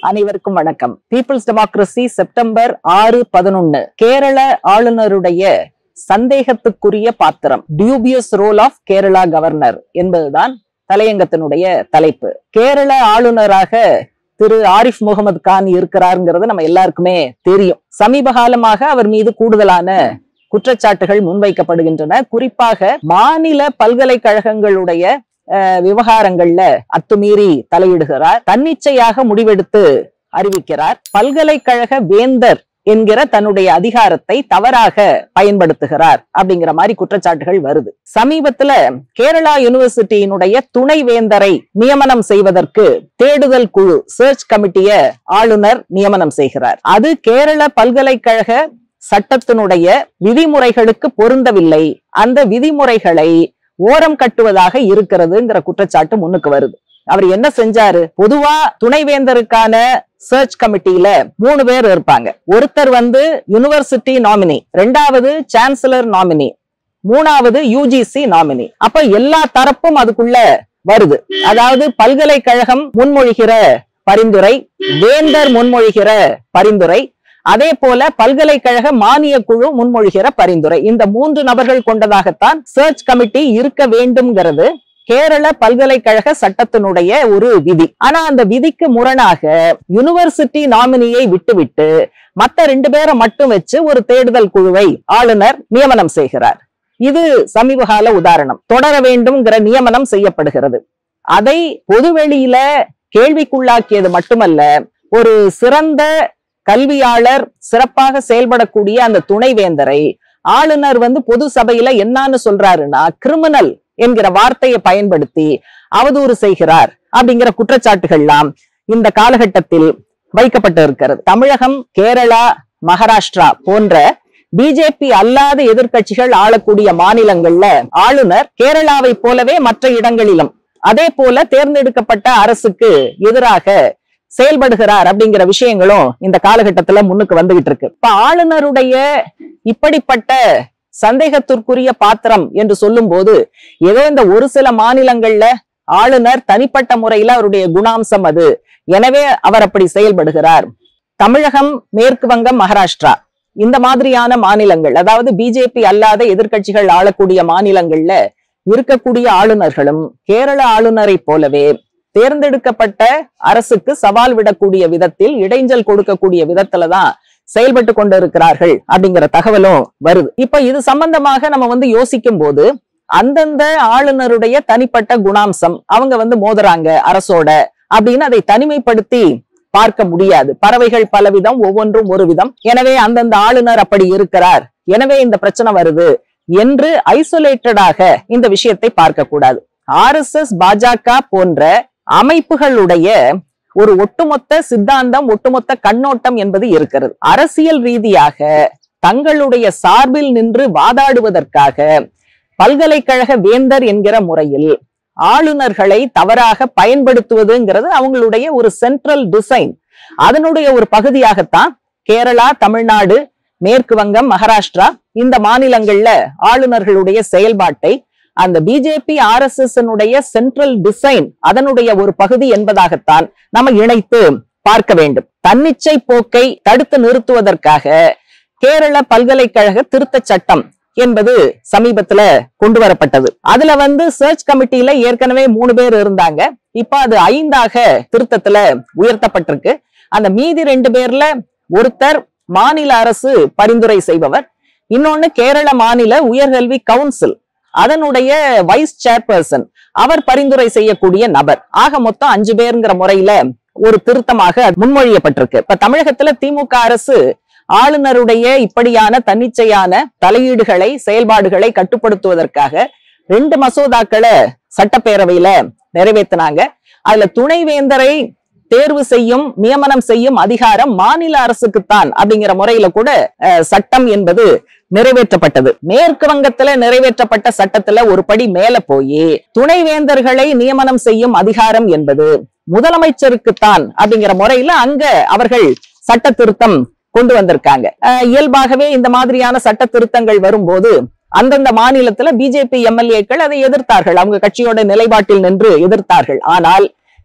அனைவருக்கும் வணக்கம் peoples democracy September ஆறு பதினொன்னு கேரள ஆளுநருடைய சந்தேகத்துக்குரிய பாத்திரம் dubious role of Kerala governor என்பதுதான் தலையங்கத்தினுடைய தலைப்பு கேரள ஆளுநராக திரு ஆரிஃப் முகமது கான் இருக்கிறாருங்கிறது நம்ம எல்லாருக்குமே தெரியும் சமீப காலமாக அவர் மீது கூடுதலான குற்றச்சாட்டுகள் முன்வைக்கப்படுகின்றன குறிப்பாக மாநில பல்கலைக்கழகங்களுடைய அஹ், விவகாரங்கள்ல அத்துமீறி தலையிடுகிறார் தன்னிச்சையாக முடிவெடுத்து அறிவிக்கிறார் பல்கலைக்கழக வேந்தர் என்கிற தன்னுடைய அதிகாரத்தை தவறாக பயன்படுத்துகிறார் அப்படிங்கிற மாதிரி குற்றச்சாட்டுகள் வருது சமீபத்துல கேரளா யூனிவர்சிட்டியினுடைய துணை வேந்தரை நியமனம் செய்வதற்கு தேடுதல் குழு சர்ச் கமிட்டிய ஆளுநர் நியமனம் செய்கிறார் அது கேரள பல்கலைக்கழக சட்டத்தினுடைய விதிமுறைகளுக்கு பொருந்தவில்லை அந்த விதிமுறைகளை ஓரம் கட்டுவதாக இருக்கிறதுங்கிற குற்றச்சாட்டு முன்னுக்கு வருது அவர் என்ன செஞ்சாரு பொதுவா துணைவேந்தருக்கான சர்ச் கமிட்டியில மூணு பேர் இருப்பாங்க ஒருத்தர் வந்து யுனிவர்சிட்டி நாமினி ரெண்டாவது சான்சலர் நாமினி மூணாவது யூஜிசி நாமினி அப்ப எல்லா தரப்பும் அதுக்குள்ள வருது அதாவது பல்கலைக்கழகம் முன்மொழிகிற பரிந்துரை வேந்தர் முன்மொழிகிற பரிந்துரை அதே போல பல்கலைக்கழக மானிய குழு முன்மொழிகிற பரிந்துரை இந்த மூன்று நபர்கள் கொண்டதாகத்தான் சர்ச் கமிட்டி இருக்க வேண்டும்ங்கிறது கேரள பல்கலைக்கழக சட்டத்தினுடைய ஒரு விதி ஆனா அந்த விதிக்கு முரணாக யுனிவர்சிட்டி நாமினியை விட்டுவிட்டு மத்த ரெண்டு பேரை மட்டும் வச்சு ஒரு தேடுதல் குழுவை ஆளுநர் நியமனம் செய்கிறார் இது சமீபகால உதாரணம் தொடர வேண்டும்ங்கிற நியமனம் செய்யப்படுகிறது அதை பொதுவெளியில கேள்விக்குள்ளாக்கியது மட்டுமல்ல ஒரு சிறந்த கல்வியாளர் சிறப்பாக செயல்படக்கூடிய அந்த துணைவேந்தரை ஆளுநர் வந்து பொது சபையில என்னன்னு சொல்றாருன்னா கிரிமினல் என்கிற வார்த்தையை பயன்படுத்தி அவதூறு செய்கிறார் அப்படிங்கிற குற்றச்சாட்டுகள்லாம் இந்த காலகட்டத்தில் வைக்கப்பட்டு இருக்கிறது தமிழகம் கேரளா மகாராஷ்டிரா போன்ற பிஜேபி அல்லாத எதிர்க்கட்சிகள் ஆளக்கூடிய மாநிலங்கள்ல ஆளுநர் கேரளாவை போலவே மற்ற இடங்களிலும் அதே போல தேர்ந்தெடுக்கப்பட்ட அரசுக்கு எதிராக செயல்படுகிறார் அப்படிங்கிற விஷயங்களும் இந்த காலகட்டத்துல முன்னுக்கு வந்துகிட்டு இருக்கு இப்ப ஆளுநருடைய இப்படிப்பட்ட சந்தேகத்திற்குரிய பாத்திரம் என்று சொல்லும் போது ஏதோ இந்த ஒரு சில மாநிலங்கள்ல ஆளுநர் தனிப்பட்ட முறையில அவருடைய குணாம்சம் அது எனவே அவர் அப்படி செயல்படுகிறார் தமிழகம் மேற்கு வங்கம் மகாராஷ்டிரா இந்த மாதிரியான மாநிலங்கள் அதாவது பிஜேபி அல்லாத எதிர்க்கட்சிகள் ஆளக்கூடிய மாநிலங்கள்ல இருக்கக்கூடிய ஆளுநர்களும் கேரள ஆளுநரை போலவே தேர்ந்தெடுக்கப்பட்ட அரசுக்கு சவால் விடக்கூடிய விதத்தில் இடைஞ்சல் கொடுக்கக்கூடிய விதத்துலதான் செயல்பட்டு கொண்டு இருக்கிறார்கள் அப்படிங்கிற தகவலும் வருது இப்ப இது சம்பந்தமாக நம்ம வந்து யோசிக்கும் போது அந்தந்த ஆளுநருடைய தனிப்பட்ட குணாம்சம் அவங்க வந்து மோதுறாங்க அரசோட அப்படின்னு அதை தனிமைப்படுத்தி பார்க்க முடியாது பறவைகள் பலவிதம் ஒவ்வொன்றும் ஒரு விதம் எனவே அந்தந்த ஆளுநர் அப்படி இருக்கிறார் எனவே இந்த பிரச்சனை வருது என்று ஐசோலேட்டடாக இந்த விஷயத்தை பார்க்க கூடாது ஆர் எஸ் எஸ் பாஜக போன்ற அமைப்புகளுடைய ஒரு ஒட்டுமொத்த சித்தாந்தம் ஒட்டுமொத்த கண்ணோட்டம் என்பது இருக்கிறது அரசியல் ரீதியாக தங்களுடைய சார்பில் நின்று வாதாடுவதற்காக பல்கலைக்கழக வேந்தர் என்கிற முறையில் ஆளுநர்களை தவறாக பயன்படுத்துவதுங்கிறது அவங்களுடைய ஒரு சென்ட்ரல் டிசைன் அதனுடைய ஒரு பகுதியாகத்தான் கேரளா தமிழ்நாடு மேற்கு வங்கம் மகாராஷ்டிரா இந்த மாநிலங்கள்ல ஆளுநர்களுடைய செயல்பாட்டை அந்த BJP R S S central design அதனுடைய ஒரு பகுதி என்பதாகத்தான் நம்ம இணைத்து பார்க்க வேண்டும் தன்னிச்சை போக்கை தடுத்து நிறுத்துவதற்காக கேரள பல்கலைக்கழக திருத்த சட்டம் என்பது சமீபத்துல கொண்டு வரப்பட்டது அதுல வந்து சர்ச் கமிட்டியில ஏற்கனவே மூணு பேர் இருந்தாங்க இப்ப அது ஐந்தாக திருத்தத்துல உயர்த்தப்பட்டிருக்கு அந்த மீதி ரெண்டு பேர்ல ஒருத்தர் மாநில அரசு பரிந்துரை செய்பவர் இன்னொன்னு கேரள மாநில உயர்கல்வி கவுன்சில் அதனுடைய வைஸ் சேர்பர்சன் அவர் பரிந்துரை செய்யக்கூடிய நபர் ஆக மொத்தம் அஞ்சு பேருங்கிற முறையில ஒரு திருத்தமாக முன்மொழியப்பட்டிருக்கு இப்ப தமிழகத்துல திமுக அரசு ஆளுநருடைய இப்படியான தன்னிச்சையான தலையீடுகளை செயல்பாடுகளை கட்டுப்படுத்துவதற்காக ரெண்டு மசோதாக்களை சட்டப்பேரவையில நிறைவேற்றினாங்க அதுல துணைவேந்தரை தேர்வு செய்யும் நியமனம் செய்யும் அதிகாரம் மாநில அரசுக்குத்தான் அப்படிங்கிற முறையில கூட அஹ், சட்டம் என்பது நிறைவேற்றப்பட்டது மேற்கு வங்கத்துல நிறைவேற்றப்பட்ட சட்டத்துல ஒரு படி மேல போய் துணைவேந்தர்களை நியமனம் செய்யும் அதிகாரம் என்பது முதலமைச்சருக்குத்தான் அப்படிங்கிற முறையில அங்க அவர்கள் சட்ட திருத்தம் கொண்டு வந்திருக்காங்க அஹ், இயல்பாகவே இந்த மாதிரியான சட்ட திருத்தங்கள் வரும்போது அந்தந்த மாநிலத்துல பிஜேபி எம்எல்ஏக்கள் அதை எதிர்த்தார்கள் அவங்க கட்சியோட நிலைப்பாட்டில் நின்று எதிர்த்தார்கள் ஆனால்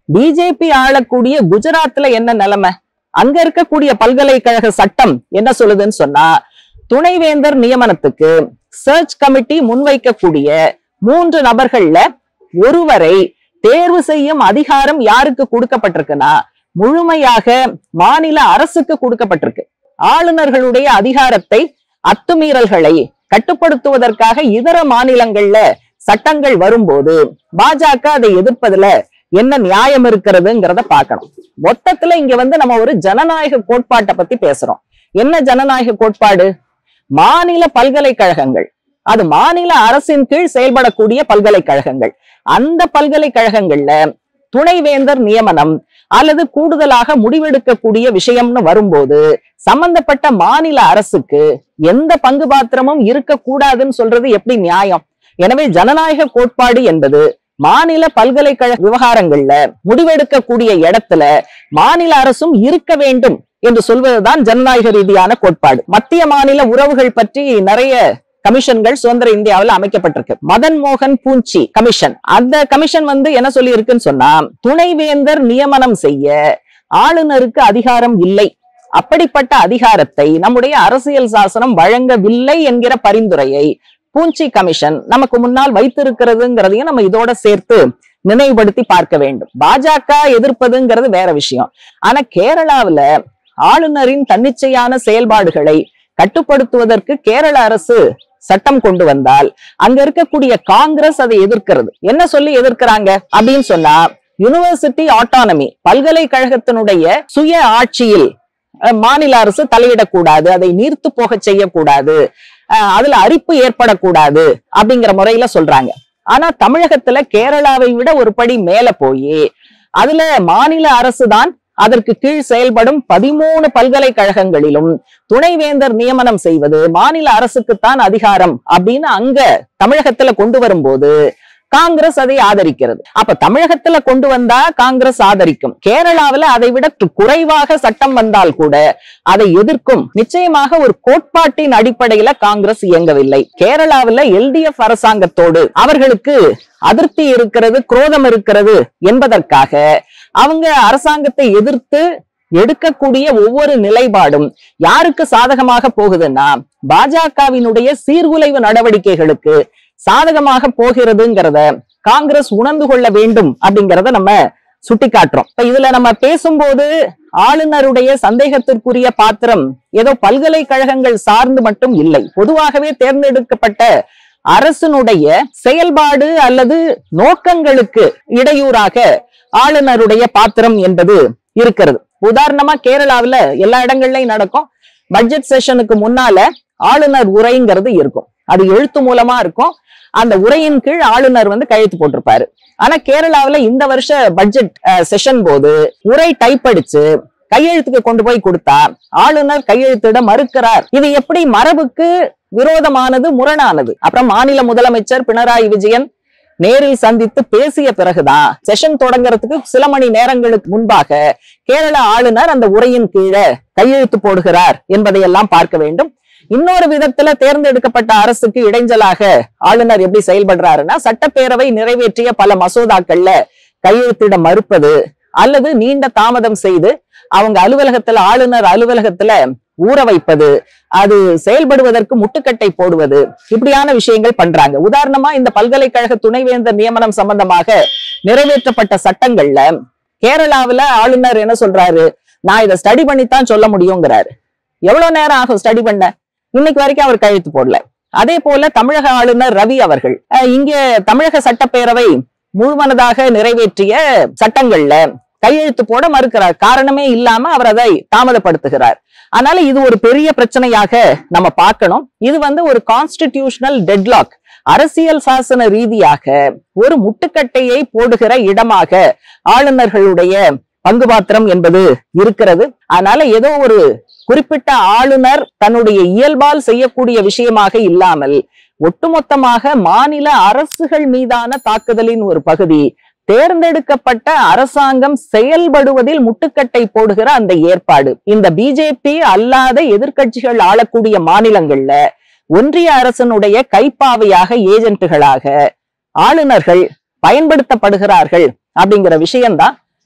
பிஜேபி ஆளக்கூடிய குஜராத்ல என்ன நிலைமை அங்க இருக்கக்கூடிய பல்கலைக்கழக சட்டம் என்ன சொல்லுதுன்னு சொன்னா துணைவேந்தர் நியமனத்துக்கு சர்ச் கமிட்டி முன்வைக்கக்கூடிய மூன்று நபர்கள்ல ஒருவரை தேர்வு செய்யும் அதிகாரம் யாருக்கு கொடுக்கப்பட்டிருக்குன்னா முழுமையாக மாநில அரசுக்கு கொடுக்கப்பட்டிருக்கு ஆளுநர்களுடைய அதிகாரத்தை அத்துமீறல்களை கட்டுப்படுத்துவதற்காக இதர மாநிலங்கள்ல சட்டங்கள் வரும்போது பாஜக அதை எதிர்ப்பதுல என்ன நியாயம் இருக்கிறதுங்கிறத பார்க்கணும் மொத்தத்துல இங்க வந்து நம்ம ஒரு ஜனநாயக கோட்பாட்டை பத்தி பேசுறோம் என்ன ஜனநாயக கோட்பாடு மாநில பல்கலைக்கழகங்கள் அது மாநில அரசின் கீழ் செயல்படக்கூடிய பல்கலைக்கழகங்கள் அந்த பல்கலைக்கழகங்கள்ல துணைவேந்தர் நியமனம் அல்லது கூடுதலாக முடிவெடுக்கக்கூடிய விஷயம்னு வரும்போது சம்பந்தப்பட்ட மாநில அரசுக்கு எந்த பங்கு பாத்திரமும் இருக்கக்கூடாதுன்னு சொல்றது எப்படி நியாயம் எனவே ஜனநாயக கோட்பாடு என்பது மாநில பல்கலைக்கழக விவகாரங்கள்ல முடிவெடுக்கக்கூடிய இடத்துல மாநில அரசும் இருக்க வேண்டும் என்று சொல்வதுதான் ஜனநாயக ரீதியான கோட்பாடு மத்திய மாநில உறவுகள் பற்றி நிறைய கமிஷன்கள் சுதந்திர இந்தியாவில் அமைக்கப்பட்டிருக்கு மதன் மோகன் பூஞ்சி கமிஷன் அந்த கமிஷன் வந்து என்ன சொல்லி இருக்குன்னு சொன்னா துணைவேந்தர் நியமனம் செய்ய ஆளுநருக்கு அதிகாரம் இல்லை அப்படிப்பட்ட அதிகாரத்தை நம்முடைய அரசியல் சாசனம் வழங்கவில்லை என்கிற பரிந்துரையை பூஞ்சி கமிஷன் நமக்கு முன்னால் வைத்திருக்கிறதுங்கிறதையும் நம்ம இதோட சேர்த்து நினைவுபடுத்தி பார்க்க வேண்டும் பாஜக எதிர்ப்பதுங்கிறது வேற விஷயம் ஆனா கேரளாவுல ஆளுநரின் தன்னிச்சையான செயல்பாடுகளை கட்டுப்படுத்துவதற்கு கேரள அரசு சட்டம் கொண்டு வந்தால் அங்க இருக்கக்கூடிய காங்கிரஸ் அதை எதிர்க்கிறது என்ன சொல்லி எதிர்க்கிறாங்க அப்படின்னு சொன்னா யுனிவர்சிட்டி ஆட்டானமி பல்கலைக்கழகத்தினுடைய சுய ஆட்சியில் அஹ், மாநில அரசு தலையிடக்கூடாது அதை நீர்த்து போக செய்யக்கூடாது அஹ், அதுல அரிப்பு ஏற்படக்கூடாது அப்படிங்கிற முறையில சொல்றாங்க ஆனா தமிழகத்துல கேரளாவை விட ஒரு படி மேல போய் அதுல மாநில அரசு தான் அதற்கு கீழ் செயல்படும் பதிமூணு பல்கலைக்கழகங்களிலும் துணைவேந்தர் நியமனம் செய்வது மாநில அரசுக்குத்தான் அதிகாரம் அப்படின்னு அங்க தமிழகத்துல கொண்டு வரும்போது காங்கிரஸ் அதை ஆதரிக்கிறது அப்ப தமிழகத்துல கொண்டு வந்தா காங்கிரஸ் ஆதரிக்கும் கேரளாவுல அதை விட கு- குறைவாக சட்டம் வந்தால் கூட அதை எதிர்க்கும் நிச்சயமாக ஒரு கோட்பாட்டின் அடிப்படையில காங்கிரஸ் இயங்கவில்லை கேரளாவுல எல்டிஎஃப் அரசாங்கத்தோடு அவர்களுக்கு அதிருப்தி இருக்கிறது குரோதம் இருக்கிறது என்பதற்காக அவங்க அரசாங்கத்தை எதிர்த்து எடுக்கக்கூடிய ஒவ்வொரு நிலைப்பாடும் யாருக்கு சாதகமாக போகுதுன்னா பாஜகவினுடைய சீர்குலைவு நடவடிக்கைகளுக்கு சாதகமாக போகிறதுங்கிறத காங்கிரஸ் உணர்ந்து கொள்ள வேண்டும் அப்படிங்கறத நம்ம சுட்டிக்காட்டுறோம் இப்ப இதுல நம்ம பேசும்போது ஆளுநருடைய சந்தேகத்திற்குரிய பாத்திரம் ஏதோ பல்கலைக்கழகங்கள் சார்ந்து மட்டும் இல்லை பொதுவாகவே தேர்ந்தெடுக்கப்பட்ட அரசினுடைய செயல்பாடு அல்லது நோக்கங்களுக்கு இடையூறாக ஆளுநருடைய பாத்திரம் என்பது இருக்கிறது உதாரணமா கேரளாவுல எல்லா இடங்கள்லயும் நடக்கும் பட்ஜெட் செஷனுக்கு முன்னால ஆளுநர் உரைங்கிறது இருக்கும் அது எழுத்து மூலமா இருக்கும் அந்த உரையின் கீழ் ஆளுநர் வந்து கையெழுத்து போட்டிருப்பாரு ஆனா கேரளாவுல இந்த வருஷ பட்ஜெட் செஷன் போது உரை டைப் அடிச்சு கையெழுத்துக்கு கொண்டு போய் கொடுத்தா ஆளுநர் கையெழுத்திட மறுக்கிறார் இது எப்படி மரபுக்கு விரோதமானது முரணானது அப்புறம் மாநில முதலமைச்சர் பினராயி விஜயன் நேரில் சந்தித்து பேசிய பிறகுதான் செஷன் தொடங்குறதுக்கு சில மணி நேரங்களுக்கு முன்பாக கேரள ஆளுநர் அந்த உரையின் கீழே கையெழுத்து போடுகிறார் என்பதையெல்லாம் பார்க்க வேண்டும் இன்னொரு விதத்துல தேர்ந்தெடுக்கப்பட்ட அரசுக்கு இடைஞ்சலாக ஆளுநர் எப்படி செயல்படுறாருன்னா சட்டப்பேரவை நிறைவேற்றிய பல மசோதாக்கள்ல கையெழுத்திட மறுப்பது அல்லது நீண்ட தாமதம் செய்து அவங்க அலுவலகத்துல ஆளுநர் அலுவலகத்துல ஊற வைப்பது அது செயல்படுவதற்கு முட்டுக்கட்டை போடுவது இப்படியான விஷயங்கள் பண்றாங்க உதாரணமா இந்த பல்கலைக்கழக துணைவேந்தர் நியமனம் சம்பந்தமாக நிறைவேற்றப்பட்ட சட்டங்கள்ல கேரளாவுல ஆளுநர் என்ன சொல்றாரு நான் இதை ஸ்டடி பண்ணித்தான் சொல்ல முடியுங்கிறாரு எவ்வளவு நேரம் ஆகும் ஸ்டடி பண்ண இன்னைக்கு வரைக்கும் அவர் கையெழுத்து போடல அதே போல தமிழக ஆளுநர் ரவி அவர்கள் அஹ், இங்க தமிழக சட்டப்பேரவை முழுமனதாக நிறைவேற்றிய சட்டங்கள்ல கையெழுத்து போட மறுக்கிறார் காரணமே இல்லாம அவர் அதை தாமதப்படுத்துகிறார் அதனால இது ஒரு பெரிய பிரச்சனையாக நம்ம பார்க்கணும் இது வந்து ஒரு கான்ஸ்டிடியூஷனல் டெட்லாக் அரசியல் சாசன ரீதியாக ஒரு முட்டுக்கட்டையை போடுகிற இடமாக ஆளுநர்களுடைய பங்கு பாத்திரம் என்பது இருக்கிறது அதனால ஏதோ ஒரு குறிப்பிட்ட ஆளுநர் தன்னுடைய இயல்பால் செய்யக்கூடிய விஷயமாக இல்லாமல் ஒட்டுமொத்தமாக மாநில அரசுகள் மீதான தாக்குதலின் ஒரு பகுதி தேர்ந்தெடுக்கப்பட்ட அரசாங்கம் செயல்படுவதில் முட்டுக்கட்டை போடுகிற அந்த ஏற்பாடு இந்த பிஜேபி அல்லாத எதிர்க்கட்சிகள் ஆளக்கூடிய மாநிலங்கள்ல ஒன்றிய அரசனுடைய கைப்பாவையாக ஏஜென்ட்டுகளாக ஆளுநர்கள் பயன்படுத்தப்படுகிறார்கள் அப்படிங்கிற விஷயம்தான்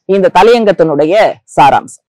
இந்த தலையங்கத்தினுடைய சாராம்சம்